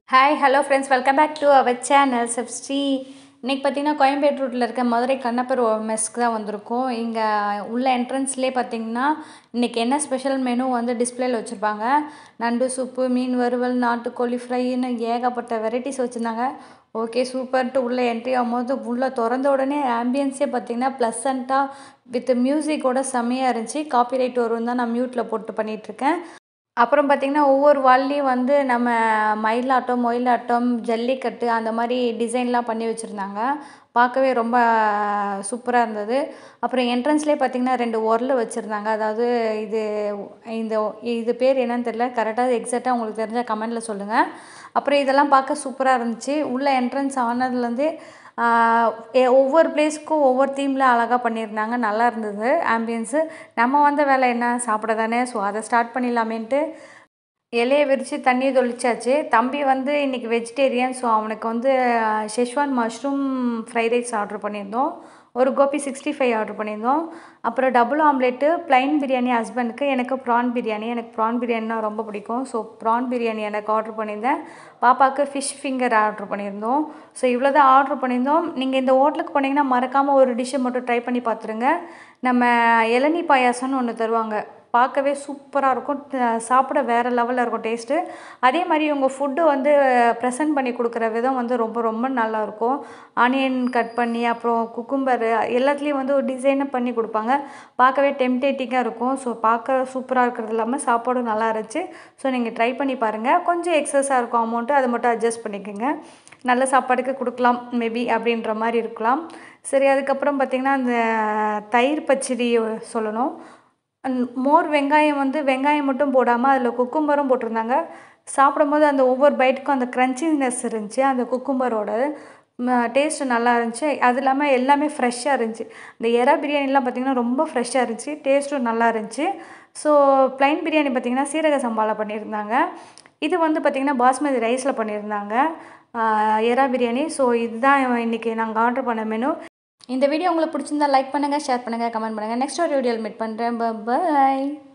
hi hello friends welcome back to our channel Subasri இன்றைக்கி பார்த்தீங்கன்னா கோயம்பேடு ரோட்டில் இருக்க மதுரை கண்ணப்பர் மெஸ்க்கு தான் வந்திருக்கோம் இங்கே உள்ள என்ட்ரன்ஸ்லேயே பார்த்தீங்கன்னா இன்றைக்கி என்ன ஸ்பெஷல் மெனு வந்து டிஸ்பிளேல வச்சுருப்பாங்க நண்டு சூப்பு மீன் வறுவல் நாட்டுக்கோழி ஃப்ரைன்னு ஏகப்பட்ட வெரைட்டிஸ் வச்சுருந்தாங்க ஓகே சூப்பர்ன்ட்டு உள்ளே என்ட்ரி ஆகும்போது உள்ளே திறந்த உடனே ஆம்பியன்ஸே பார்த்தீங்கன்னா ப்ளசண்ட்டாக வித் மியூசிக்கோட செம்மையாக இருந்துச்சு காப்பிரைட் வரும் தான் நான் மியூட்டில் போட்டு பண்ணிகிட்ருக்கேன் அப்புறம் பார்த்திங்கன்னா ஒவ்வொரு வால்லையும் வந்து நம்ம மயிலாட்டம் ஒயிலாட்டம் ஜல்லிக்கட்டு அந்த மாதிரி டிசைன்லாம் பண்ணி வச்சுருந்தாங்க பார்க்கவே ரொம்ப சூப்பராக இருந்தது அப்புறம் என்ட்ரன்ஸ்லேயே பார்த்திங்கன்னா ரெண்டு உரல் வச்சுருந்தாங்க அதாவது இது இந்த இது பேர் என்னன்னு தெரியல கரெக்டாக எக்ஸாக்டாக உங்களுக்கு தெரிஞ்சால் கமெண்டில் சொல்லுங்கள் அப்புறம் இதெல்லாம் பார்க்க சூப்பராக இருந்துச்சு உள்ளே என்ட்ரன்ஸ் ஆனதுலேருந்து ஒவ்வொரு பிளேஸ்க்கும் ஒவ்வொரு தீமில் அழகாக பண்ணியிருந்தாங்க நல்லா இருந்தது ஆம்பியன்ஸு நம்ம வந்த வேலை என்ன சாப்பிட தானே ஸோ அதை ஸ்டார்ட் பண்ணிடலாமேன்ட்டு இலையை விரித்து தண்ணி தொளிச்சாச்சு தம்பி வந்து இன்றைக்கி வெஜிடேரியன் ஸோ அவனுக்கு வந்து schezwan mushroom fried rice order பண்ணியிருந்தோம் ஒரு கோபி சிக்ஸ்டி ஃபைவ் ஆர்டர் பண்ணியிருந்தோம் அப்புறம் டபுள் ஆம்லேட்டு ப்ளைன் பிரியாணி ஹஸ்பண்டுக்கு எனக்கு ப்ரான் பிரியாணி எனக்கு ப்ரான் பிரியாணினா ரொம்ப பிடிக்கும் ஸோ ப்ரான் பிரியாணி எனக்கு ஆர்டர் பண்ணியிருந்தேன் பாப்பாவுக்கு ஃபிஷ் ஃபிங்கர் ஆர்டர் பண்ணியிருந்தோம் ஸோ இவ்வளோ தான் ஆர்டர் பண்ணியிருந்தோம் நீங்கள் இந்த ஹோட்டலுக்கு போனீங்கன்னா மறக்காமல் ஒரு டிஷ்ஷை மட்டும் ட்ரை பண்ணி பார்த்துருங்க நம்ம இளநீ பாயாசம்னு ஒன்று தருவாங்க பார்க்கவே சூப்பராக இருக்கும் சாப்பிட வேறு லெவலில் இருக்கும் டேஸ்ட்டு அதே மாதிரி உங்கள் ஃபுட்டு வந்து ப்ரெசென்ட் பண்ணி கொடுக்குற விதம் வந்து ரொம்ப ரொம்ப நல்லாயிருக்கும் ஆனியன் கட் பண்ணி அப்புறம் குக்கும்பர் எல்லாத்துலேயும் வந்து ஒரு டிசைனை பண்ணி கொடுப்பாங்க பார்க்கவே டெம்டேட்டிங்காக இருக்கும் ஸோ பார்க்க சூப்பராக இருக்கிறது இல்லாமல் சாப்பாடும் நல்லா இருந்துச்சு ஸோ நீங்கள் ட்ரை பண்ணி பாருங்கள் கொஞ்சம் எக்ஸஸாக இருக்கும் அமௌண்ட்டு அதை மட்டும் அட்ஜஸ்ட் பண்ணிக்கோங்க நல்ல சாப்பாடுக்கு கொடுக்கலாம் மேபி அப்படின்ற மாதிரி இருக்கலாம் சரி அதுக்கப்புறம் பார்த்திங்கன்னா அந்த தயிர் பச்சடி சொல்லணும் மோர் வெங்காயம் வந்து வெங்காயம் மட்டும் போடாமல் அதில் குக்கும்பரும் போட்டிருந்தாங்க சாப்பிடும்போது அந்த ஒவ்வொரு பைட்டுக்கும் அந்த க்ரன்ச்சினஸ் இருந்துச்சு அந்த குக்கும்பரோட டேஸ்ட்டு நல்லா இருந்துச்சு அது இல்லாமல் எல்லாமே ஃப்ரெஷ்ஷாக இருந்துச்சு இந்த எறா பிரியாணிலாம் பார்த்திங்கன்னா ரொம்ப ஃப்ரெஷ்ஷாக இருந்துச்சு டேஸ்ட்டும் நல்லா இருந்துச்சு ஸோ ப்ளைன் பிரியாணி பார்த்திங்கன்னா சீரக சம்பாவில் பண்ணியிருந்தாங்க இது வந்து பார்த்திங்கன்னா பாஸ்மதி ரைஸில் பண்ணியிருந்தாங்க எறா பிரியாணி ஸோ இதுதான் இன்றைக்கி நாங்கள் ஆர்டர் பண்ண மெனு இந்த வீடியோ உங்களுக்கு பிடிச்சிருந்தா லைக் பண்ணுங்கள் ஷேர் பண்ணுங்கள் கமெண்ட் பண்ணுங்கள் நெக்ஸ்ட் ஒரு வீடியோவில் மீட் பண்ணுறேன் பாய்